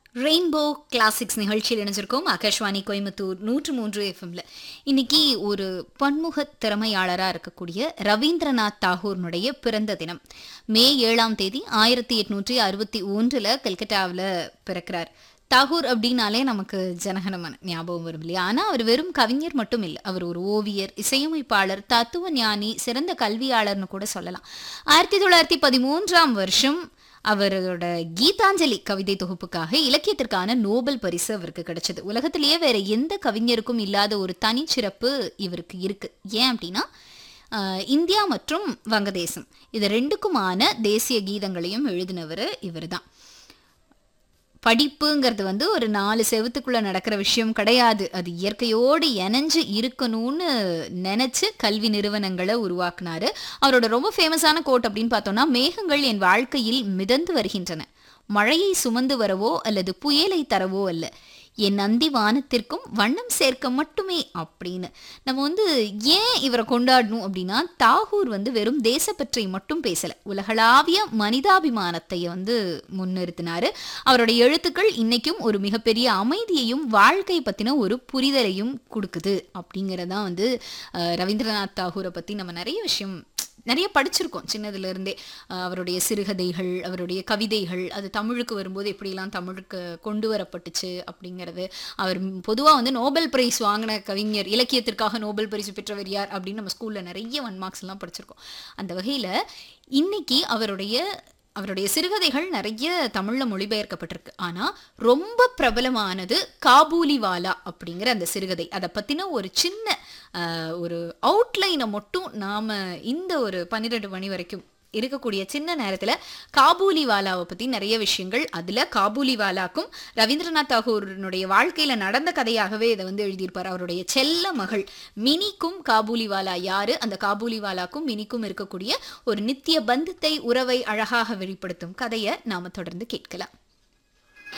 rainbow classics நிகழ்ச்சியில் இணைஞ்சிருக்கோம் ஆகாஷ்வாணி கோயம்புத்தூர் நூற்று மூன்று எஃப்எம்ல இன்னைக்கு ஒரு பன்முக திறமையாளராக இருக்கக்கூடிய ரவீந்திரநாத் தாகூர்னுடைய பிறந்த தினம் மே ஏழாம் தேதி ஆயிரத்தி எட்நூற்றி அறுபத்தி ஒன்றில் கல்கட்டாவில் பிறக்கிறார் தாகூர் அப்படின்னாலே நமக்கு ஜனகனமன ஞாபகம் வரும் இல்லையா ஆனால் அவர் வெறும் கவிஞர் மட்டும் இல்லை அவர் ஒரு ஓவியர் இசையமைப்பாளர் தத்துவ ஞானி சிறந்த கல்வியாளர்னு கூட சொல்லலாம் ஆயிரத்தி தொள்ளாயிரத்தி பதிமூன்றாம் வருஷம் அவரோட கீதாஞ்சலி கவிதை தொகுப்புக்காக இலக்கியத்திற்கான நோபல் பரிசு அவருக்கு கிடைச்சது உலகத்திலேயே வேற எந்த கவிஞருக்கும் இல்லாத ஒரு தனிச்சிறப்பு இவருக்கு இருக்கு ஏன் அப்படின்னா ஆஹ், இந்தியா மற்றும் வங்கதேசம் இது ரெண்டுக்குமான தேசிய கீதங்களையும் எழுதினவர் இவர்தான் படிப்புங்கிறது வந்து ஒரு நாலு செவத்துக்குள்ள நடக்கிற விஷயம் கிடையாது அது இயற்கையோடு இணைஞ்சு இருக்கணும்னு நினைச்சு கல்வி நிறுவனங்களை உருவாக்குனாரு அவரோட ரொம்ப ஃபேமஸான கோட் அப்படின்னு பார்த்தோம்னா மேகங்கள் என் வாழ்க்கையில் மிதந்து வருகின்றன மழையை சுமந்து வரவோ அல்லது புயலை தரவோ அல்ல என் நந்தி வானத்திற்கும் வண்ணம் சேர்க்க மட்டுமே அப்படின்னு நம்ம வந்து ஏன் இவரை கொண்டாடணும் அப்படின்னா தாகூர் வந்து வெறும் தேசப்பற்றை மட்டும் பேசல உலகளாவிய மனிதாபிமானத்தை வந்து முன்னிறுத்தினாரு அவருடைய எழுத்துக்கள் இன்னைக்கும் ஒரு மிகப்பெரிய அமைதியையும் வாழ்க்கை பத்தின ஒரு புரிதலையும் கொடுக்குது அப்படிங்கறதான் வந்து அஹ், ரவீந்திரநாத் தாகூரை பத்தி நம்ம நிறைய விஷயம் நிறைய படிச்சிருக்கோம் சின்னதுல இருந்தே அஹ் அவருடைய சிறுகதைகள் அவருடைய கவிதைகள் அது தமிழுக்கு வரும்போது எப்படிலாம் தமிழுக்கு கொண்டு வரப்பட்டுச்சு அப்படிங்கிறது அவர் பொதுவாக வந்து நோபல் பிரைஸ் வாங்கின கவிஞர் இலக்கியத்திற்காக நோபல் பரிசு பெற்றவர் யார் அப்படின்னு நம்ம ஸ்கூல்ல நிறைய ஒன் மார்க்ஸ் எல்லாம் படிச்சிருக்கோம் அந்த வகையில இன்னைக்கு அவருடைய அவருடைய சிறுகதைகள் நிறைய தமிழ்ல மொழிபெயர்க்கப்பட்டிருக்கு ஆனா ரொம்ப பிரபலமானது காபூலிவாலா அப்படிங்கிற அந்த சிறுகதை அதை பத்தின ஒரு சின்ன ஆஹ், ஒரு அவுட்லைனை மட்டும் நாம இந்த ஒரு பன்னிரெண்டு மணி வரைக்கும் இருக்கக்கூடிய சின்ன நேரத்துல காபூலிவாலாவை பத்தி நிறைய விஷயங்கள் அதுல காபூலிவாலாக்கும் ரவீந்திரநாத் தாகூரினுடைய வாழ்க்கையில நடந்த கதையாகவே இதை வந்து எழுதியிருப்பார் அவருடைய செல்ல மகள் மினிக்கும் காபூலிவாலா யாரு அந்த காபூலிவாலாக்கும் மினிக்கும் இருக்கக்கூடிய ஒரு நித்திய பந்தத்தை உறவை அழகாக வெளிப்படுத்தும் கதையை நாம தொடர்ந்து கேட்கலாம்